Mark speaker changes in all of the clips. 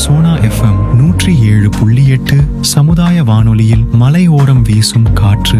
Speaker 1: Sona FM நூற்றி ஏழு புள்ளி எட்டு சமுதாய வானொலியில் மலையோரம் வீசும் காற்று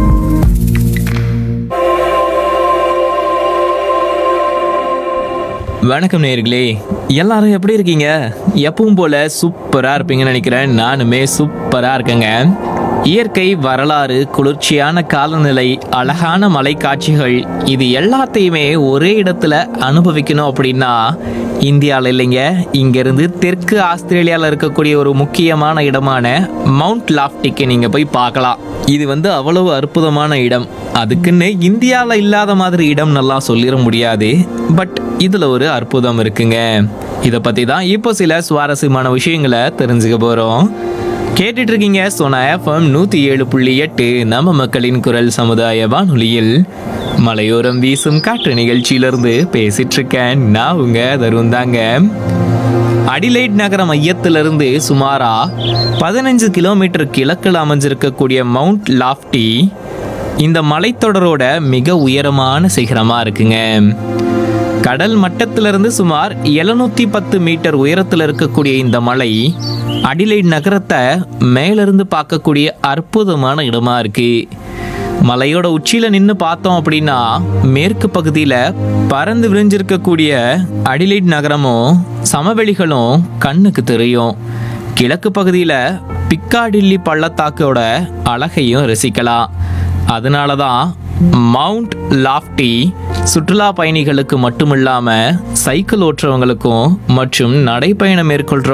Speaker 2: வணக்கம் நேயர்களே எல்லாரும் எப்படி இருக்கீங்க எப்பவும் போல சூப்பரா இருப்பீங்கன்னு நினைக்கிறேன் நானுமே சூப்பரா இருக்கேங்க இயற்கை வரலாறு குளிர்ச்சியான காலநிலை அழகான மலை காட்சிகள் இது எல்லாத்தையுமே ஒரே இடத்துல அனுபவிக்கணும் அப்படின்னா இந்தியாவில் இல்லைங்க இங்கிருந்து தெற்கு ஆஸ்திரேலியாவில் இருக்கக்கூடிய ஒரு முக்கியமான இடமான மவுண்ட் லாஃப்டிக்கு நீங்க போய் பார்க்கலாம் இது வந்து அவ்வளவு அற்புதமான இடம் அதுக்குன்னு இந்தியாவில் இல்லாத மாதிரி இடம் நல்லா சொல்லிட முடியாது பட் இதுல ஒரு அற்புதம் இருக்குங்க இதை பத்தி தான் இப்போ சில சுவாரஸ்யமான விஷயங்களை தெரிஞ்சுக்க போறோம் கேட்டுட்டு இருக்கீங்க சோனா எஃப்எம் நூத்தி ஏழு புள்ளி எட்டு நம்ம மக்களின் குரல் சமுதாய வானொலியில் மலையோரம் வீசும் காற்று நிகழ்ச்சியிலிருந்து பேசிட்டு இருக்கேன் நான் உங்க தருண் தாங்க அடிலைட் நகர மையத்திலிருந்து சுமாரா பதினஞ்சு கிலோமீட்டர் கிழக்கில் அமைஞ்சிருக்கக்கூடிய மவுண்ட் லாஃப்டி இந்த மலைத்தொடரோட மிக உயரமான சிகரமா இருக்குங்க கடல் மட்டத்திலிருந்து சுமார் 710 பத்து மீட்டர் உயரத்தில் இருக்கக்கூடிய இந்த மலை அடிலைட் நகரத்தை மேலிருந்து பார்க்கக்கூடிய அற்புதமான இடமா இருக்கு மலையோட உச்சியில நின்று பார்த்தோம் அப்படின்னா மேற்கு பகுதியில பறந்து விரிஞ்சிருக்கக்கூடிய அடிலைட் நகரமும் சமவெளிகளும் கண்ணுக்கு தெரியும் கிழக்கு பகுதியில பிக்காடில்லி பள்ளத்தாக்கோட அழகையும் ரசிக்கலாம் அதனால தான் மவுண்ட் லாஃப்டி சுற்றுலா பயணிகளுக்கு மட்டுமில்லாம சைக்கிள் ஓட்டுறவங்களுக்கும் மற்றும் நடைப்பயணம் மேற்கொள்ற